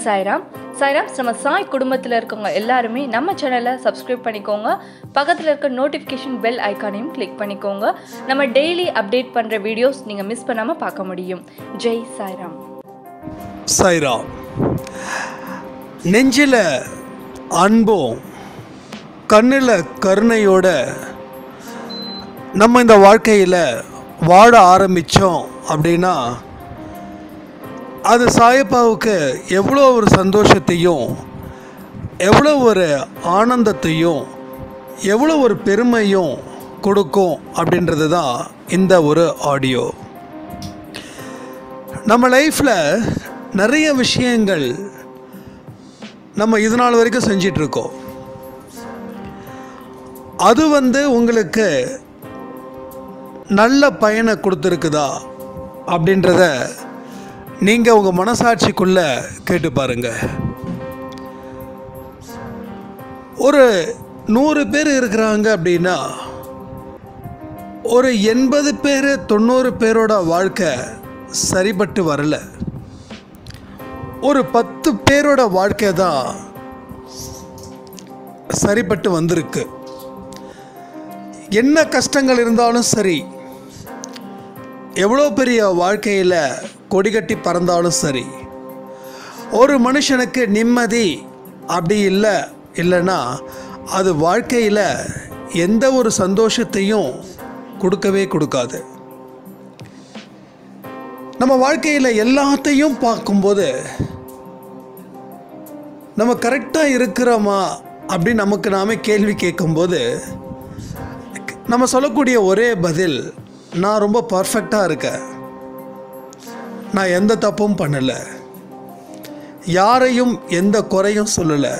சாய்ராம் சாய்ராம் நம்ம சாய் குடும்பத்தில் இருக்கவங்க எல்லாருமே நம்ம சேனலை சப்ஸ்கிரைப் பண்ணிக்கோங்க பக்கத்தில் இருக்க நோட்டிஃபிகேஷன் பெல் ஐக்கானையும் கிளிக் பண்ணிக்கோங்க நம்ம டெய்லி அப்டேட் பண்ணுற வீடியோஸ் நீங்கள் மிஸ் பண்ணாமல் பார்க்க முடியும் ஜெய் சாய்ராம் சாய்ராம் நெஞ்சில் அன்பும் கண்ணில் கருணையோட நம்ம இந்த வாழ்க்கையில் வாழ ஆரம்பித்தோம் அப்படின்னா அது சாயப்பாவுக்கு எவ்வளோ ஒரு சந்தோஷத்தையும் எவ்வளோ ஒரு ஆனந்தத்தையும் எவ்வளோ ஒரு பெருமையும் கொடுக்கும் அப்படின்றது தான் இந்த ஒரு ஆடியோ நம்ம லைஃப்பில் நிறைய விஷயங்கள் நம்ம இது நாள் வரைக்கும் செஞ்சிட்ருக்கோம் அது வந்து உங்களுக்கு நல்ல பயனை கொடுத்துருக்குதா அப்படின்றத நீங்கள் உங்கள் மனசாட்சிக்குள்ளே கேட்டு பாருங்க ஒரு நூறு பேர் இருக்கிறாங்க அப்படின்னா ஒரு எண்பது பேர் தொண்ணூறு பேரோட வாழ்க்கை சரிபட்டு வரல ஒரு பத்து பேரோட வாழ்க்கை தான் சரிப்பட்டு வந்திருக்கு என்ன கஷ்டங்கள் இருந்தாலும் சரி எவ்வளோ பெரிய வாழ்க்கையில் கொடிகட்டி பறந்தாலும் சரி ஒரு மனுஷனுக்கு நிம்மதி அப்படி இல்லை இல்லைன்னா அது வாழ்க்கையில் எந்த ஒரு சந்தோஷத்தையும் கொடுக்கவே கொடுக்காது நம்ம வாழ்க்கையில் எல்லாத்தையும் பார்க்கும்போது நம்ம கரெக்டாக இருக்கிறோமா அப்படின்னு நமக்கு நாமே கேள்வி கேட்கும்போது நம்ம சொல்லக்கூடிய ஒரே பதில் நான் ரொம்ப பர்ஃபெக்டாக இருக்கேன் நான் எந்த தப்பும் பண்ணலை யாரையும் எந்த குறையும் சொல்லலை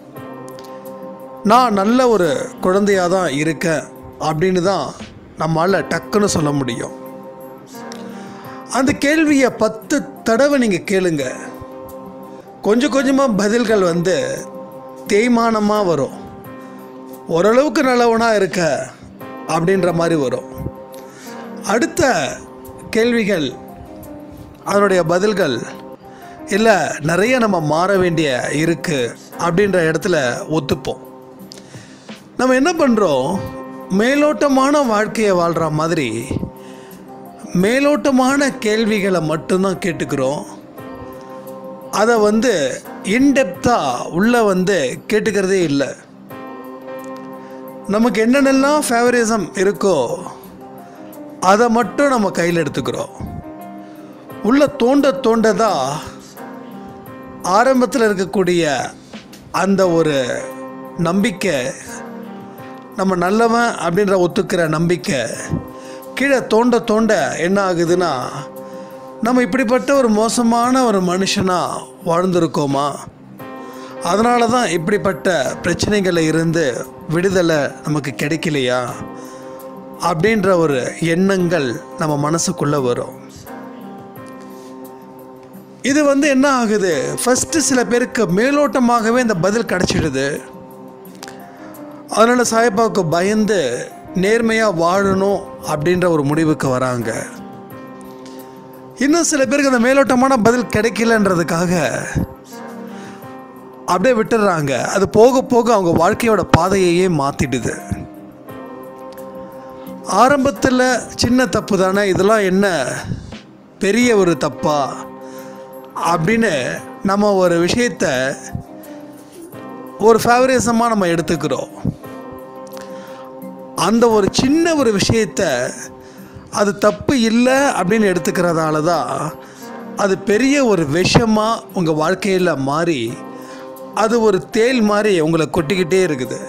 நான் நல்ல ஒரு குழந்தையாக தான் இருக்கேன் அப்படின்னு தான் நம்மளால் டக்குன்னு சொல்ல முடியும் அந்த கேள்வியை பத்து தடவை நீங்கள் கேளுங்க கொஞ்சம் கொஞ்சமாக பதில்கள் வந்து தேய்மானமாக வரும் ஓரளவுக்கு நல்லவனாக இருக்க அப்படின்ற மாதிரி வரும் அடுத்த கேள்விகள் அதனுடைய பதில்கள் இல்லை நிறைய நம்ம மாற வேண்டிய இருக்குது அப்படின்ற இடத்துல ஒத்துப்போம் நம்ம என்ன பண்ணுறோம் மேலோட்டமான வாழ்க்கையை வாழ்கிற மாதிரி மேலோட்டமான கேள்விகளை மட்டும்தான் கேட்டுக்கிறோம் அதை வந்து இன்டெப்த்தாக உள்ளே வந்து கேட்டுக்கிறதே இல்லை நமக்கு என்னென்னலாம் ஃபேவரிசம் இருக்கோ அதை மட்டும் நம்ம கையில் எடுத்துக்கிறோம் உள்ள தோண்ட தோண்ட தான் ஆரம்பத்தில் இருக்கக்கூடிய அந்த ஒரு நம்பிக்கை நம்ம நல்லவன் அப்படின்ற ஒத்துக்கிற நம்பிக்கை கீழே தோண்ட தோண்ட என்ன ஆகுதுன்னா நம்ம இப்படிப்பட்ட ஒரு மோசமான ஒரு மனுஷனாக வாழ்ந்திருக்கோமா அதனால தான் இப்படிப்பட்ட பிரச்சனைகளில் இருந்து விடுதலை நமக்கு கிடைக்கலையா அப்படின்ற ஒரு எண்ணங்கள் நம்ம மனசுக்குள்ளே வரும் இது வந்து என்ன ஆகுது ஃபஸ்ட்டு சில பேருக்கு மேலோட்டமாகவே இந்த பதில் கிடச்சிடுது அதனால் சாயப்பாவுக்கு பயந்து நேர்மையாக வாழணும் அப்படின்ற ஒரு முடிவுக்கு வராங்க இன்னும் சில பேருக்கு அந்த மேலோட்டமான பதில் கிடைக்கலன்றதுக்காக அப்படியே விட்டுடுறாங்க அது போக போக அவங்க வாழ்க்கையோட பாதையையே மாற்றிடுது ஆரம்பத்தில் சின்ன தப்பு தானே இதெல்லாம் என்ன பெரிய ஒரு தப்பா அப்படின்னு நம்ம ஒரு விஷயத்த ஒரு ஃபேவரிசமாக நம்ம எடுத்துக்கிறோம் அந்த ஒரு சின்ன ஒரு விஷயத்த அது தப்பு இல்லை அப்படின்னு எடுத்துக்கிறதால தான் அது பெரிய ஒரு விஷமாக உங்கள் வாழ்க்கையில் மாறி அது ஒரு தேல் மாதிரி உங்களை கொட்டிக்கிட்டே இருக்குது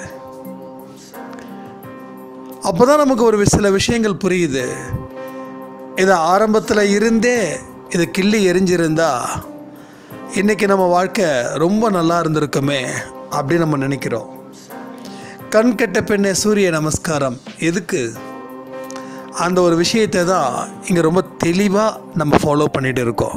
அப்போ தான் நமக்கு ஒரு சில விஷயங்கள் புரியுது இதை ஆரம்பத்தில் இருந்தே இதை கிள்ளி எரிஞ்சிருந்தா இன்றைக்கி நம்ம வாழ்க்கை ரொம்ப நல்லா இருந்திருக்குமே அப்படின்னு நம்ம நினைக்கிறோம் கண் கெட்ட பெண்ணே சூரிய நமஸ்காரம் எதுக்கு அந்த ஒரு விஷயத்தை தான் இங்கே ரொம்ப தெளிவாக நம்ம ஃபாலோ பண்ணிகிட்டு இருக்கோம்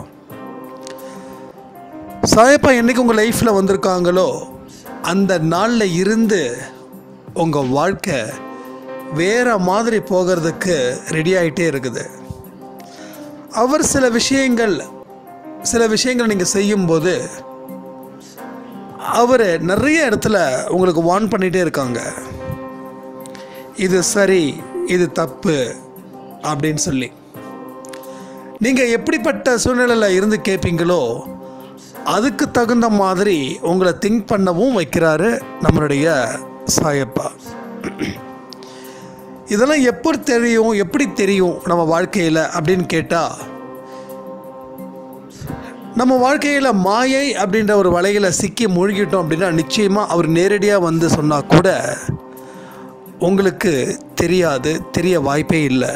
சாயப்பா என்றைக்கு உங்கள் லைஃப்பில் வந்திருக்காங்களோ அந்த நாளில் இருந்து உங்கள் வாழ்க்கை வேறு மாதிரி போகிறதுக்கு ரெடி ஆகிட்டே இருக்குது அவர் சில விஷயங்கள் சில விஷயங்கள் நீங்கள் செய்யும்போது அவர் நிறைய இடத்துல உங்களுக்கு வார்ன் பண்ணிகிட்டே இருக்காங்க இது சரி இது தப்பு அப்படின்னு சொல்லி நீங்கள் எப்படிப்பட்ட சூழ்நிலையில் இருந்து கேட்பீங்களோ அதுக்கு தகுந்த மாதிரி உங்களை திங்க் பண்ணவும் வைக்கிறாரு நம்மளுடைய சாயப்பா இதெல்லாம் எப்படி தெரியும் எப்படி தெரியும் நம்ம வாழ்க்கையில் அப்படின்னு கேட்டால் நம்ம வாழ்க்கையில் மாயை அப்படின்ற ஒரு வலையில் சிக்கி மூழ்கிட்டோம் அப்படின்னா நிச்சயமாக அவர் நேரடியாக வந்து சொன்னால் கூட உங்களுக்கு தெரியாது தெரிய வாய்ப்பே இல்லை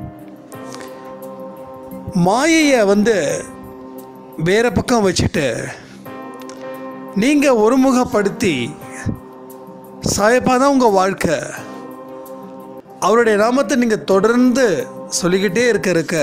மாயையை வந்து வேற பக்கம் வச்சுட்டு நீங்கள் ஒருமுகப்படுத்தி சாயப்பா தான் உங்கள் வாழ்க்கை அவருடைய நாமத்தை நீங்கள் தொடர்ந்து சொல்லிக்கிட்டே இருக்க இருக்க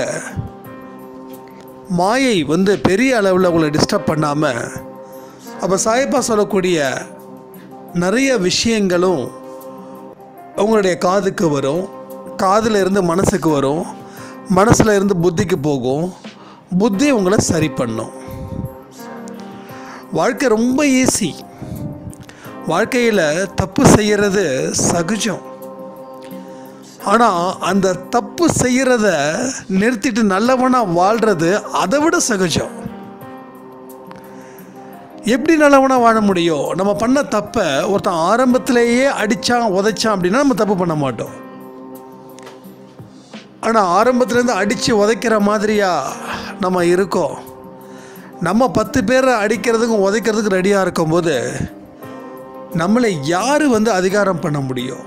மாயை வந்து பெரிய அளவில் உங்களை டிஸ்டர்ப் பண்ணாமல் அப்போ சாயப்பா சொல்லக்கூடிய நிறைய விஷயங்களும் உங்களுடைய காதுக்கு வரும் காதில் இருந்து மனசுக்கு வரும் மனசில் இருந்து புத்திக்கு போகும் புத்தி உங்களை சரி பண்ணும் வாழ்க்கை ரொம்ப ஈஸி வாழ்க்கையில் தப்பு செய்கிறது சகஜம் ஆனால் அந்த தப்பு செய்கிறத நிறுத்திட்டு நல்லவனாக வாழ்கிறது அதை விட சகஜம் எப்படி நல்லவனாக வாழ முடியும் நம்ம பண்ண தப்பை ஒருத்தன் ஆரம்பத்திலேயே அடித்தான் உதைச்சான் அப்படின்னா நம்ம தப்பு பண்ண மாட்டோம் ஆனால் ஆரம்பத்துலேருந்து அடித்து உதைக்கிற மாதிரியா நம்ம இருக்கோம் நம்ம பத்து பேரை அடிக்கிறதுக்கும் உதைக்கிறதுக்கும் ரெடியாக இருக்கும்போது நம்மளை யார் வந்து அதிகாரம் பண்ண முடியும்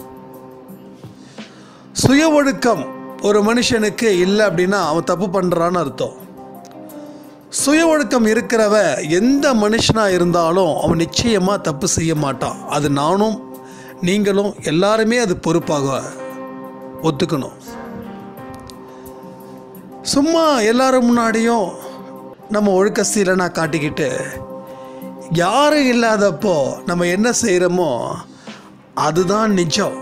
சுய ஒழுக்கம் ஒரு மனுஷனுக்கு இல்லை அப்படின்னா அவன் தப்பு பண்ணுறான்னு அர்த்தம் சுய ஒழுக்கம் இருக்கிறவ எந்த மனுஷனாக இருந்தாலும் அவன் நிச்சயமாக தப்பு செய்ய மாட்டான் அது நானும் நீங்களும் எல்லாருமே அது பொறுப்பாக ஒத்துக்கணும் சும்மா எல்லாரும் முன்னாடியும் நம்ம ஒழுக்க சீலனா காட்டிக்கிட்டு யாரும் இல்லாதப்போ நம்ம என்ன செய்கிறோமோ அதுதான் நிஜம்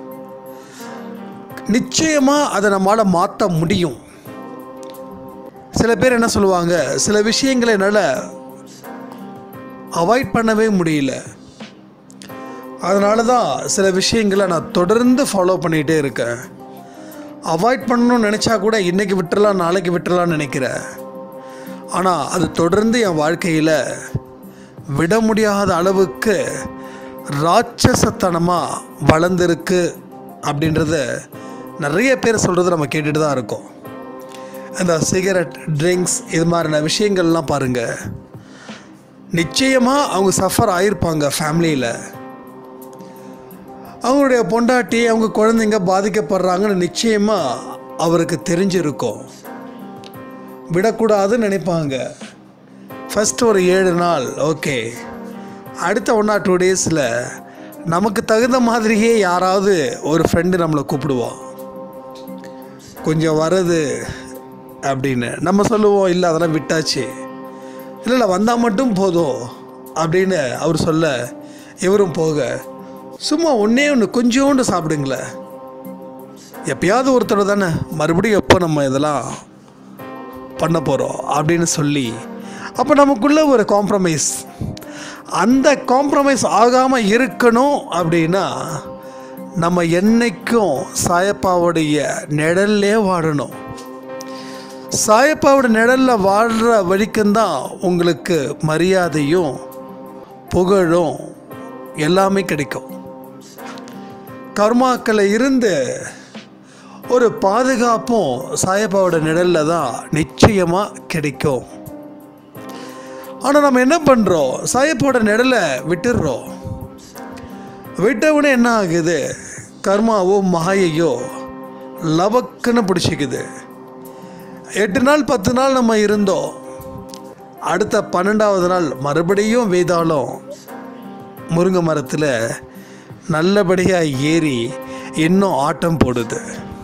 நிச்சயமாக அதை நம்மளால் மாற்ற முடியும் சில பேர் என்ன சொல்லுவாங்க சில விஷயங்களை என்னால் அவாய்ட் பண்ணவே முடியல அதனால தான் சில விஷயங்களை நான் தொடர்ந்து ஃபாலோ பண்ணிகிட்டே இருக்கேன் அவாய்ட் பண்ணணும்னு நினச்சா கூட இன்றைக்கி விட்டுறலாம் நாளைக்கு விட்டுறலாம்னு நினைக்கிறேன் ஆனால் அது தொடர்ந்து என் வாழ்க்கையில் விட முடியாத அளவுக்கு ராட்சசத்தனமாக வளர்ந்துருக்கு அப்படின்றத நிறைய பேர் சொல்கிறத நம்ம கேட்டுட்டு தான் இருக்கோம் அந்த சிகரெட் ட்ரிங்க்ஸ் இது மாதிரியான விஷயங்கள்லாம் பாருங்கள் நிச்சயமாக அவங்க சஃபர் ஆகிருப்பாங்க ஃபேமிலியில் அவங்களுடைய பொண்டாட்டி அவங்க குழந்தைங்க பாதிக்கப்படுறாங்கன்னு நிச்சயமாக அவருக்கு தெரிஞ்சிருக்கும் விடக்கூடாதுன்னு நினைப்பாங்க ஃபஸ்ட் ஒரு ஏழு நாள் ஓகே அடுத்த ஒன் ஆர் டூ டேஸில் நமக்கு தகுந்த மாதிரியே யாராவது ஒரு ஃப்ரெண்டு நம்மளை கூப்பிடுவான் கொஞ்சம் வருது அப்படின்னு நம்ம சொல்லுவோம் இல்லை அதெல்லாம் விட்டாச்சு இல்லை இல்லை வந்தால் மட்டும் போதும் அப்படின்னு அவர் சொல்ல இவரும் போக சும்மா ஒன்றே ஒன்று கொஞ்சோண்டு சாப்பிடுங்களேன் எப்பயாவது ஒருத்தர் தானே மறுபடியும் எப்போ நம்ம இதெல்லாம் பண்ண போகிறோம் அப்படின்னு சொல்லி அப்போ நமக்குள்ள ஒரு காம்ப்ரமைஸ் அந்த காம்ப்ரமைஸ் ஆகாமல் இருக்கணும் அப்படின்னா நம்ம என்னைக்கும் சாயப்பாவுடைய நிழல்லே வாழணும் சாயப்பாவோட நிழலில் வாழ்கிற வழிக்கும் தான் உங்களுக்கு மரியாதையும் புகழும் எல்லாமே கிடைக்கும் கர்மாக்களை இருந்து ஒரு பாதுகாப்பும் சாயப்பாவோட நிழலில் தான் நிச்சயமாக கிடைக்கும் ஆனால் நம்ம என்ன பண்ணுறோம் சாயப்பாவோட நிழலை விட்டுடுறோம் விட்டவுடனே என்ன ஆகுது கர்மாவோ மாயையோ லவக்குன்னு பிடிச்சிக்குது எட்டு நாள் பத்து நாள் நம்ம இருந்தோம் அடுத்த பன்னெண்டாவது நாள் மறுபடியும் வேதாளம் முருங்கை மரத்தில் நல்லபடியாக ஏறி இன்னும் ஆட்டம் போடுது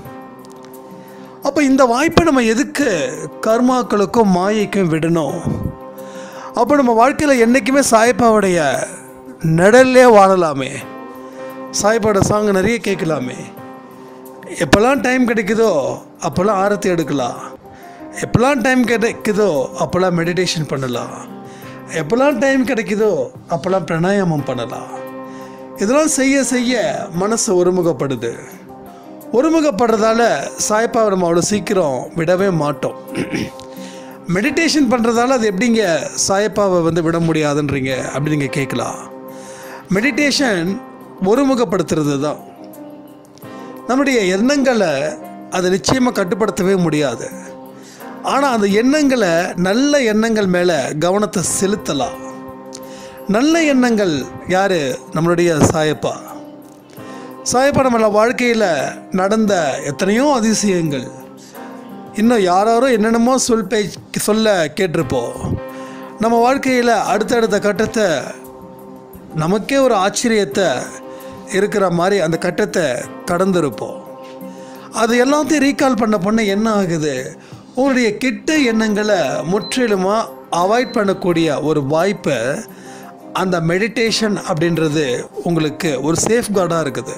அப்போ இந்த வாய்ப்பை நம்ம எதுக்கு கர்மாக்களுக்கும் மாயைக்கும் விடணும் அப்போ நம்ம வாழ்க்கையில் என்றைக்குமே சாயப்பாவுடைய நிழல்லே வாழலாமே சாயப்பாவோட சாங் நிறைய கேட்கலாமே எப்போல்லாம் டைம் கிடைக்குதோ அப்போல்லாம் ஆரத்தி எடுக்கலாம் எப்போல்லாம் டைம் கிடைக்குதோ அப்போல்லாம் மெடிடேஷன் பண்ணலாம் எப்போல்லாம் டைம் கிடைக்குதோ அப்போல்லாம் பிராணாயாமம் பண்ணலாம் இதெல்லாம் செய்ய செய்ய மனசு ஒருமுகப்படுது ஒருமுகப்படுறதால சாய்ப்பாவை நம்ம அவ்வளோ சீக்கிரம் விடவே மாட்டோம் மெடிடேஷன் பண்ணுறதால அது எப்படிங்க சாயப்பாவை வந்து விட முடியாதுன்றீங்க அப்படி நீங்கள் கேட்கலாம் மெடிடேஷன் ஒருமுகப்படுத்துறது தான் நம்முடைய எண்ணங்களை அதை நிச்சயமாக கட்டுப்படுத்தவே முடியாது ஆனால் அந்த எண்ணங்களை நல்ல எண்ணங்கள் மேலே கவனத்தை செலுத்தலாம் நல்ல எண்ணங்கள் யார் நம்மளுடைய சாயப்பா சாயப்பா நம்மள வாழ்க்கையில் நடந்த எத்தனையோ அதிசயங்கள் இன்னும் யாராரோ என்னென்னமோ சொல் பே சொல்ல கேட்டிருப்போம் நம்ம வாழ்க்கையில் அடுத்தடுத்த கட்டத்தை நமக்கே ஒரு ஆச்சரியத்தை இருக்கிற மாதிரி அந்த கட்டத்தை கடந்திருப்போம் அது எல்லாத்தையும் ரீகால் பண்ண பண்ண என்ன ஆகுது உங்களுடைய கெட்ட எண்ணங்களை முற்றிலுமாக அவாய்ட் பண்ணக்கூடிய ஒரு வாய்ப்பை அந்த மெடிடேஷன் அப்படின்றது உங்களுக்கு ஒரு சேஃப் கார்டாக இருக்குது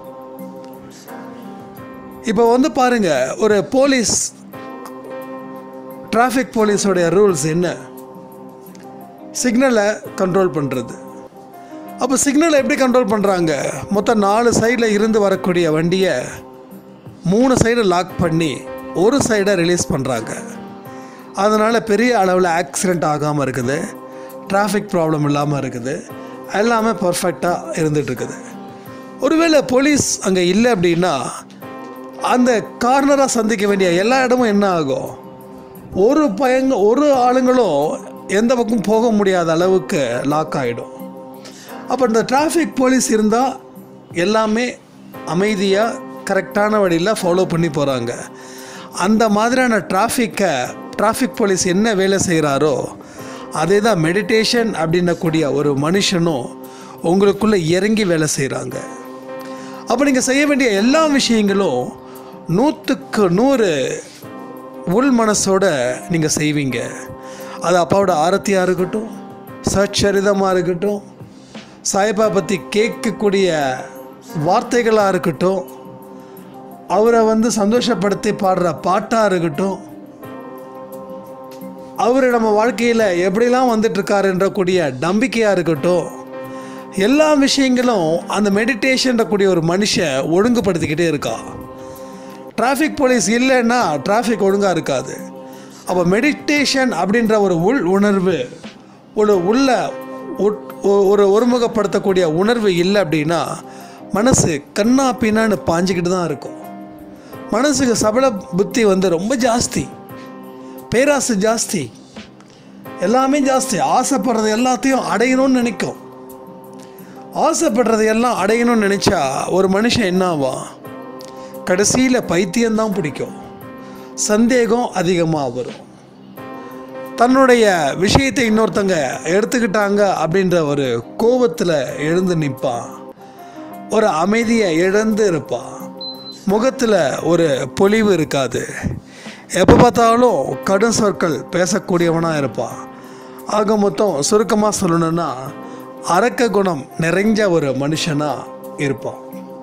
இப்போ வந்து பாருங்க ஒரு போலீஸ் டிராஃபிக் போலீஸோடைய ரூல்ஸ் என்ன சிக்னலை கண்ட்ரோல் பண்ணுறது அப்போ சிக்னலை எப்படி கண்ட்ரோல் பண்ணுறாங்க மொத்தம் நாலு சைடில் இருந்து வரக்கூடிய வண்டியை மூணு சைடு லாக் பண்ணி ஒரு சைடை ரிலீஸ் பண்ணுறாங்க அதனால் பெரிய அளவில் ஆக்சிடெண்ட் ஆகாமல் இருக்குது டிராஃபிக் ப்ராப்ளம் இல்லாமல் இருக்குது எல்லாமே பர்ஃபெக்டாக இருந்துகிட்ருக்குது ஒருவேளை போலீஸ் அங்கே இல்லை அப்படின்னா அந்த கார்னராக சந்திக்க வேண்டிய எல்லா இடமும் என்ன ஆகும் ஒரு பயங்க ஒரு ஆளுங்களும் எந்த பக்கம் போக முடியாத அளவுக்கு லாக் ஆகிடும் அப்போ இந்த டிராஃபிக் போலீஸ் இருந்தால் எல்லாமே அமைதியாக கரெக்டான வழியில் ஃபாலோ பண்ணி போகிறாங்க அந்த மாதிரியான டிராஃபிக்கை டிராஃபிக் போலீஸ் என்ன வேலை செய்கிறாரோ அதே தான் மெடிடேஷன் அப்படின்னக்கூடிய ஒரு மனுஷனும் உங்களுக்குள்ளே இறங்கி வேலை செய்கிறாங்க அப்போ நீங்கள் செய்ய வேண்டிய எல்லா விஷயங்களும் நூற்றுக்கு நூறு உள் மனசோட நீங்கள் செய்வீங்க அது அப்பாவோட ஆரத்தியாக இருக்கட்டும் சச்சரிதமாக இருக்கட்டும் சாய்பா பற்றி கேட்கக்கூடிய வார்த்தைகளாக இருக்கட்டும் அவரை வந்து சந்தோஷப்படுத்தி பாடுற பாட்டாக இருக்கட்டும் அவர் நம்ம வாழ்க்கையில் எப்படிலாம் வந்துட்டுருக்காருன்ற கூடிய நம்பிக்கையாக இருக்கட்டும் எல்லா விஷயங்களும் அந்த மெடிடேஷன்ற கூடிய ஒரு மனுஷன் ஒழுங்குபடுத்திக்கிட்டே இருக்கா டிராஃபிக் போலீஸ் இல்லைன்னா டிராஃபிக் ஒழுங்காக இருக்காது அப்போ மெடிடேஷன் அப்படின்ற ஒரு உள் உணர்வு ஒரு உள்ள உட்- ஒ- ஒரு ஒருமுகப்படுத்தக்கூடிய உணர்வு இல்லை அப்படின்னா மனசு கண்ணா பின்னான்னு பாஞ்சிக்கிட்டு தான் இருக்கும் மனசுக்கு சபல புத்தி வந்து ரொம்ப ஜாஸ்தி பேராசை ஜாஸ்தி எல்லாமே ஜாஸ்தி ஆசைப்படுறது எல்லாத்தையும் அடையணும்னு நினைக்கும் ஆசைப்படுறது எல்லாம் அடையணும்னு நினச்சா ஒரு மனுஷன் என்ன ஆவான் கடைசியில் பைத்தியம்தான் பிடிக்கும் சந்தேகம் அதிகமாக வரும் தன்னுடைய விஷயத்தை இன்னொருத்தங்க எடுத்துக்கிட்டாங்க அப்படின்ற ஒரு கோபத்தில் எழுந்து நிற்பான் ஒரு அமைதியை இழந்து இருப்பான் முகத்தில் ஒரு பொலிவு இருக்காது எப்போ பார்த்தாலும் கடும் சொற்கள் பேசக்கூடியவனாக இருப்பான் ஆக மொத்தம் சுருக்கமாக சொல்லணும்னா அரக்க குணம் நிறைஞ்ச ஒரு மனுஷனாக இருப்பான்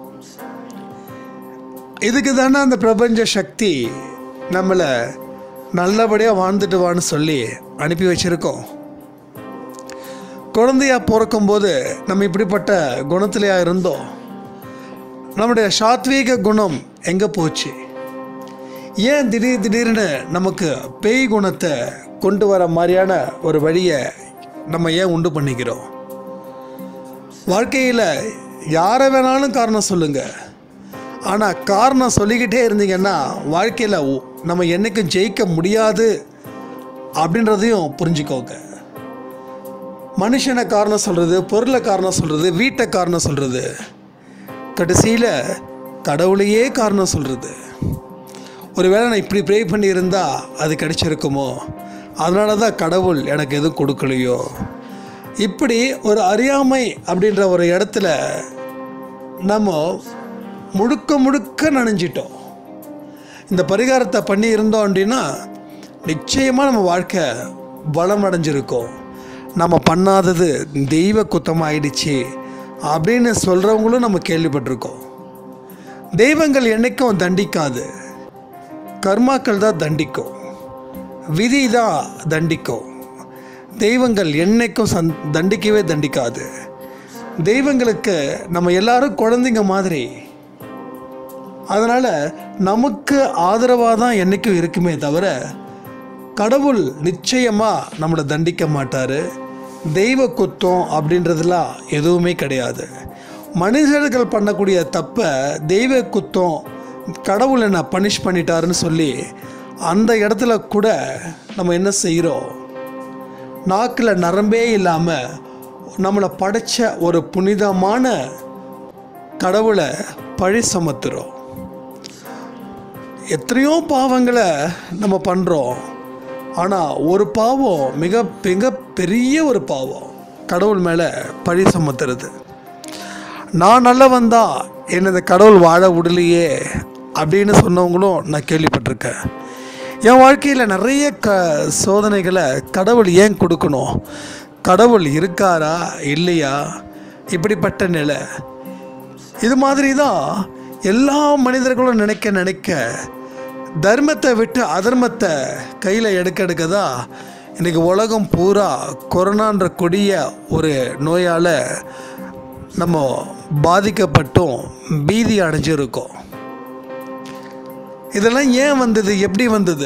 இதுக்கு தானே அந்த பிரபஞ்ச சக்தி நம்மளை நல்லபடியாக வாழ்ந்துட்டு வான்னு சொல்லி அனுப்பி வச்சிருக்கோம் குழந்தையா பிறக்கும்போது நம்ம இப்படிப்பட்ட குணத்திலையா இருந்தோம் நம்முடைய சாத்வீக குணம் எங்கே போச்சு ஏன் திடீர் திடீர்னு நமக்கு பேய் குணத்தை கொண்டு வர மாதிரியான ஒரு வழியை நம்ம ஏன் உண்டு பண்ணிக்கிறோம் வாழ்க்கையில் யாரை வேணாலும் காரணம் சொல்லுங்கள் ஆனால் காரணம் சொல்லிக்கிட்டே இருந்தீங்கன்னா வாழ்க்கையில் நம்ம என்றைக்கும் ஜெயிக்க முடியாது அப்படின்றதையும் புரிஞ்சுக்கோங்க மனுஷனை காரணம் சொல்கிறது பொருளை காரணம் சொல்கிறது வீட்டை காரணம் சொல்கிறது கடைசியில் கடவுளையே காரணம் சொல்கிறது ஒருவேளை நான் இப்படி ப்ரே பண்ணியிருந்தா அது கிடைச்சிருக்குமோ அதனால தான் கடவுள் எனக்கு எதுவும் கொடுக்கலையோ இப்படி ஒரு அறியாமை அப்படின்ற ஒரு இடத்துல நம்ம முழுக்க முழுக்க நனைஞ்சிட்டோம் இந்த பரிகாரத்தை பண்ணி இருந்தோம் அப்படின்னா நிச்சயமாக நம்ம வாழ்க்கை பலம் அடைஞ்சிருக்கும் நம்ம பண்ணாதது தெய்வ குத்தமாயிடுச்சு அப்படின்னு சொல்கிறவங்களும் நம்ம கேள்விப்பட்டிருக்கோம் தெய்வங்கள் என்னைக்கும் தண்டிக்காது கர்மாக்கள் தான் தண்டிக்கும் விதி தான் தண்டிக்கும் தெய்வங்கள் என்னைக்கும் சந் தண்டிக்கவே தண்டிக்காது தெய்வங்களுக்கு நம்ம எல்லாரும் குழந்தைங்க மாதிரி அதனால் நமக்கு ஆதரவாக தான் என்றைக்கும் இருக்குமே தவிர கடவுள் நிச்சயமாக நம்மளை தண்டிக்க மாட்டார் தெய்வ குத்தம் அப்படின்றதுலாம் எதுவுமே கிடையாது மனிதர்கள் பண்ணக்கூடிய தப்பை தெய்வ குத்தம் கடவுள் என்ன பனிஷ் பண்ணிட்டாருன்னு சொல்லி அந்த இடத்துல கூட நம்ம என்ன செய்கிறோம் நாக்கில் நரம்பே இல்லாமல் நம்மளை படைச்ச ஒரு புனிதமான கடவுளை பழி சுமத்துறோம் எத்தனையோ பாவங்களை நம்ம பண்ணுறோம் ஆனால் ஒரு பாவம் மிக மிக பெரிய ஒரு பாவம் கடவுள் மேலே பழி சுமத்துறது நான் நல்லவன் தான் என்னை இந்த கடவுள் வாழ விடலையே அப்படின்னு சொன்னவங்களும் நான் கேள்விப்பட்டிருக்கேன் என் வாழ்க்கையில் நிறைய க சோதனைகளை கடவுள் ஏன் கொடுக்கணும் கடவுள் இருக்காரா இல்லையா இப்படிப்பட்ட நிலை இது மாதிரி தான் எல்லா மனிதர்களும் நினைக்க நினைக்க தர்மத்தை விட்டு அதர்மத்தை கையில் எடுக்க எடுக்க தான் இன்றைக்கி உலகம் பூரா கொரோனான்ற கொடிய ஒரு நோயால் நம்ம பாதிக்கப்பட்டும் பீதி அடைஞ்சிருக்கோம் இதெல்லாம் ஏன் வந்தது எப்படி வந்தது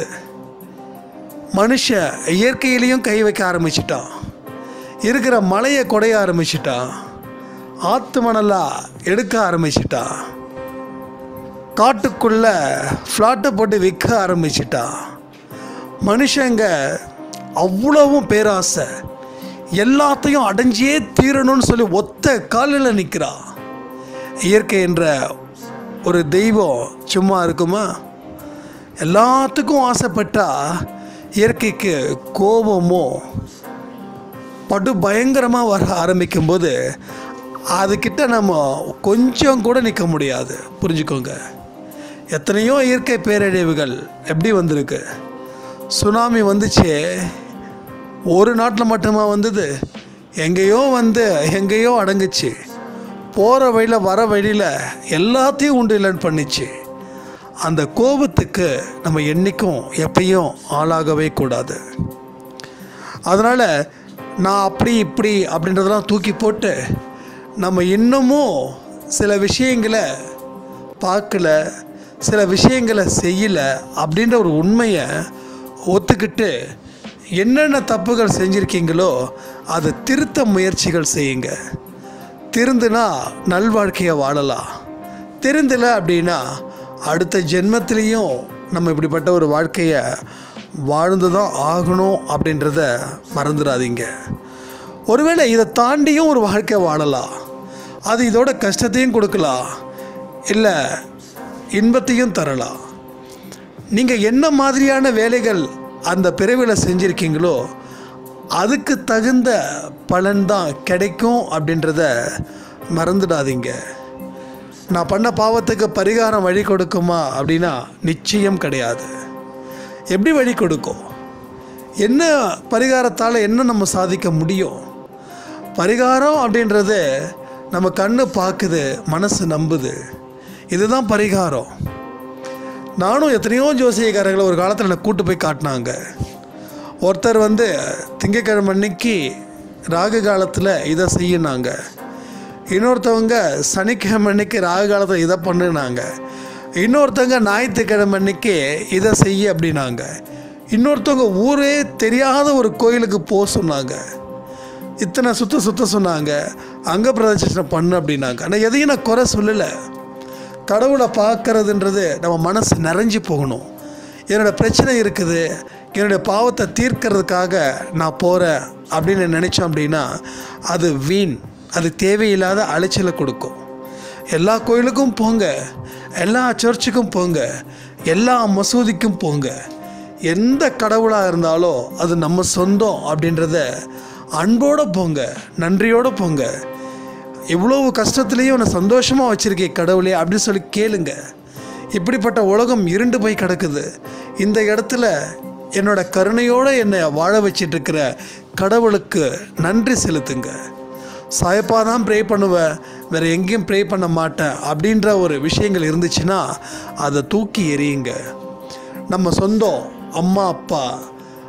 மனுஷன் இயற்கையிலையும் கை வைக்க ஆரம்பிச்சிட்டான் இருக்கிற மலையை குடைய ஆரம்பிச்சிட்டான் ஆத்து மணலாக எடுக்க ஆரம்பிச்சிட்டான் காட்டுக்குள்ள ஃப்ளாட்டை போட்டு விற்க ஆரம்பிச்சிட்டான் மனுஷங்க அவ்வளவும் பேராசை எல்லாத்தையும் அடைஞ்சே தீரணும்னு சொல்லி ஒத்த காலில் நிற்கிறான் இயற்கை என்ற ஒரு தெய்வம் சும்மா இருக்குமா எல்லாத்துக்கும் ஆசைப்பட்டா இயற்கைக்கு கோபமும் படு பயங்கரமாக வர ஆரம்பிக்கும்போது அதுக்கிட்ட நம்ம கொஞ்சம் கூட நிற்க முடியாது புரிஞ்சுக்கோங்க எத்தனையோ இயற்கை பேரழிவுகள் எப்படி வந்திருக்கு சுனாமி வந்துச்சு ஒரு நாட்டில் மட்டுமா வந்தது எங்கேயோ வந்து எங்கேயோ அடங்குச்சு போகிற வழியில் வர வழியில் எல்லாத்தையும் உண்டு இல்லைன்னு பண்ணிச்சு அந்த கோபத்துக்கு நம்ம என்றைக்கும் எப்பயும் ஆளாகவே கூடாது அதனால் நான் அப்படி இப்படி அப்படின்றதெல்லாம் தூக்கி போட்டு நம்ம இன்னமும் சில விஷயங்களை பார்க்கல சில விஷயங்களை செய்யலை அப்படின்ற ஒரு உண்மையை ஒத்துக்கிட்டு என்னென்ன தப்புகள் செஞ்சுருக்கீங்களோ அதை திருத்த முயற்சிகள் செய்யுங்க திருந்துனா நல்வாழ்க்கையை வாழலாம் திருந்தலை அப்படின்னா அடுத்த ஜென்மத்திலையும் நம்ம இப்படிப்பட்ட ஒரு வாழ்க்கையை வாழ்ந்து தான் ஆகணும் அப்படின்றத மறந்துடாதீங்க ஒருவேளை இதை தாண்டியும் ஒரு வாழ்க்கை வாழலாம் அது இதோட கஷ்டத்தையும் கொடுக்கலாம் இல்லை இன்பத்தையும் தரலாம் நீங்கள் என்ன மாதிரியான வேலைகள் அந்த பிறவியில் செஞ்சுருக்கீங்களோ அதுக்கு தகுந்த பலன்தான் கிடைக்கும் அப்படின்றத மறந்துடாதீங்க நான் பண்ண பாவத்துக்கு பரிகாரம் வழி கொடுக்குமா அப்படின்னா நிச்சயம் கிடையாது எப்படி வழி கொடுக்கும் என்ன பரிகாரத்தால் என்ன நம்ம சாதிக்க முடியும் பரிகாரம் அப்படின்றது நம்ம கண்ணு பார்க்குது மனசு நம்புது இதுதான் பரிகாரம் நானும் எத்தனையோ ஜோசியக்காரர்களை ஒரு காலத்தில் என்னை கூட்டு போய் காட்டினாங்க ஒருத்தர் வந்து திங்கக்கிழமை அன்னைக்கு ராகு காலத்தில் இதை செய்யினாங்க இன்னொருத்தவங்க சனிக்கிழமை அன்னைக்கு ராகு காலத்தில் இதை பண்ணுனாங்க இன்னொருத்தவங்க ஞாயிற்றுக்கிழமை அன்னைக்கு இதை செய்ய அப்படின்னாங்க இன்னொருத்தவங்க ஊரே தெரியாத ஒரு கோயிலுக்கு போக சொன்னாங்க இத்தனை சுத்த சுத்த சொன்னாங்க அங்க பிரதட்சணை பண்ணு அப்படின்னாங்க ஆனால் எதையும் நான் குறை சொல்லலை கடவுளை பார்க்கறதுன்றது நம்ம மனசு நிறைஞ்சு போகணும் என்னோட பிரச்சனை இருக்குது என்னுடைய பாவத்தை தீர்க்கறதுக்காக நான் போகிறேன் அப்படின்னு நினச்சோம் அப்படின்னா அது வீண் அது தேவையில்லாத அலைச்சலை கொடுக்கும் எல்லா கோயிலுக்கும் போங்க எல்லா சர்ச்சுக்கும் போங்க எல்லா மசூதிக்கும் போங்க எந்த கடவுளாக இருந்தாலும் அது நம்ம சொந்தம் அப்படின்றத அன்போடு போங்க நன்றியோடு போங்க இவ்வளவு கஷ்டத்துலேயும் உன்னை சந்தோஷமாக வச்சுருக்கே கடவுளே அப்படின்னு சொல்லி கேளுங்க இப்படிப்பட்ட உலகம் இருண்டு போய் கிடக்குது இந்த இடத்துல என்னோட கருணையோடு என்னை வாழ வச்சிட்டு இருக்கிற கடவுளுக்கு நன்றி செலுத்துங்க சாயப்பா தான் ப்ரே பண்ணுவேன் வேறு எங்கேயும் ப்ரே பண்ண மாட்டேன் அப்படின்ற ஒரு விஷயங்கள் இருந்துச்சுன்னா அதை தூக்கி எறியுங்க நம்ம சொந்தம் அம்மா அப்பா